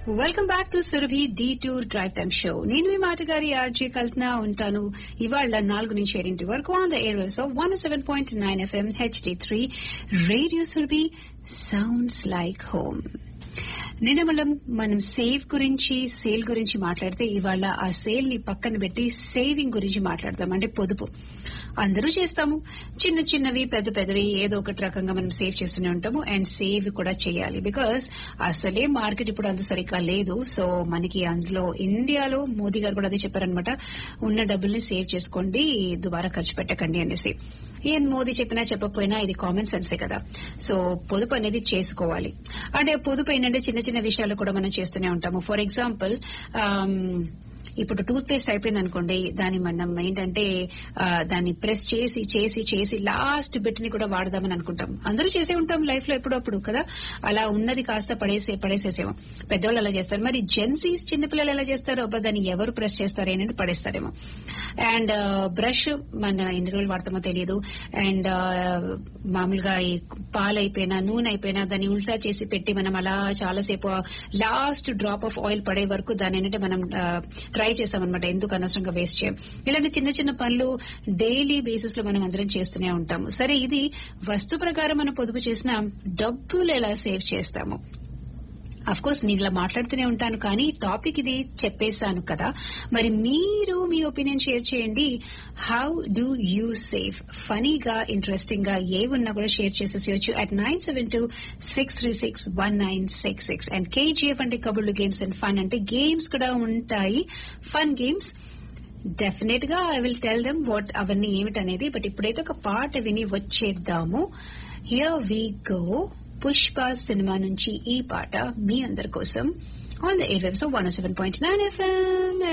welcome back to Surabhi detour drive time show నేను మీ మాటగారి RJ కల్పన ఉంటాను ఇవాళ నాలుగు నుంచి ఏడింటి వరకు on the air waves of one seven point nine FM HD three radio Surabhi sounds like home నిన్న మనం మనం సేవ్ గురించి సేల్ గురించి మాట్లాడితే ఇవాళ ఆ సేల్ ని పక్కన పెట్టి సేవింగ్ గురించి మాట్లాడదాం అంటే పొదుపు అందరూ చేస్తాము చిన్న చిన్నవి పెద్ద పెద్దవి ఏదో ఒకటి రకంగా మనం సేవ్ చేస్తూనే ఉంటాము అండ్ సేవ్ కూడా చేయాలి బికాస్ అసలే మార్కెట్ ఇప్పుడు అంత సరిగ్గా లేదు సో మనకి అందులో ఇండియాలో మోదీ గారు కూడా అదే చెప్పారనమాట ఉన్న డబ్బుల్ని సేవ్ చేసుకోండి దుబారా ఖర్చు పెట్టకండి అనేసి ఏం మోదీ చెప్పినా చెప్పకపోయినా ఇది కామన్ సెన్సే కదా సో పొదుపు అనేది చేసుకోవాలి అంటే పొదుపు ఏంటంటే చిన్న చిన్న విషయాలు కూడా మనం చేస్తూనే ఉంటాము ఫర్ ఎగ్జాంపుల్ ఇప్పుడు టూత్ పేస్ట్ అయిపోయింది అనుకోండి దాన్ని మనం ఏంటంటే ఆ, దాన్ని ప్రెస్ చేసి చేసి చేసి లాస్ట్ బిట్ ని కూడా వాడదామని అనుకుంటాం అందరూ చేసే ఉంటాం లైఫ్ లో ఎప్పుడప్పుడు కదా అలా ఉన్నది కాస్త పడేసే పడేసేసేమో పెద్దవాళ్ళు అలా చేస్తారు మరి జెన్సీస్ చిన్నపిల్లలు ఎలా చేస్తారో అబ్బా దాన్ని ఎవరు ప్రెస్ చేస్తారు ఏంటంటే పడేస్తారేమో అండ్ బ్రష్ మన ఎన్ని రోజులు వాడతామో తెలియదు అండ్ మామూలుగా ఈ పాలు అయిపోయినా నూనె అయిపోయినా దాన్ని ఉల్టా చేసి పెట్టి మనం అలా చాలాసేపు లాస్ట్ డ్రాప్ ఆఫ్ ఆయిల్ పడే వరకు దాని ఏంటంటే మనం ట్రై చేస్తామన్నమాట ఎందుకు అనవసరంగా వేస్ట్ చేయం ఇలాంటి చిన్న చిన్న పనులు డైలీ బేసిస్ లో మనం అందరం చేస్తూనే ఉంటాము సరే ఇది వస్తు ప్రకారం మనం పొదుపు చేసిన డబ్బులు ఎలా సేవ్ చేస్తాము అఫ్ కోర్స్ నేను ఇలా మాట్లాడుతూనే ఉంటాను కానీ టాపిక్ ఇది చెప్పేశాను కదా మరి మీరు మీ ఒపీనియన్ షేర్ చేయండి హౌ డూ యూ సేవ్ ఫనీగా ఇంట్రెస్టింగ్ గా ఏ ఉన్నా కూడా షేర్ చేసేసేయచ్చు at nine seven two six three six one nine six six and KGF అంటే కబుర్లు గేమ్స్ అండ్ ఫన్ అంటే గేమ్స్ కూడా ఉంటాయి ఫన్ గేమ్స్ డెఫినెట్ గా I will tell them what అవన్నీ ఏమిటనేది బట్ ఇప్పుడైతే ఒక పాట విని వచ్చేద్దాము హియర్ వి గో పుష్ప సినిమా నుంచి ఈ పాట మీ అందరి కోసం on the air waves one seven point nine FM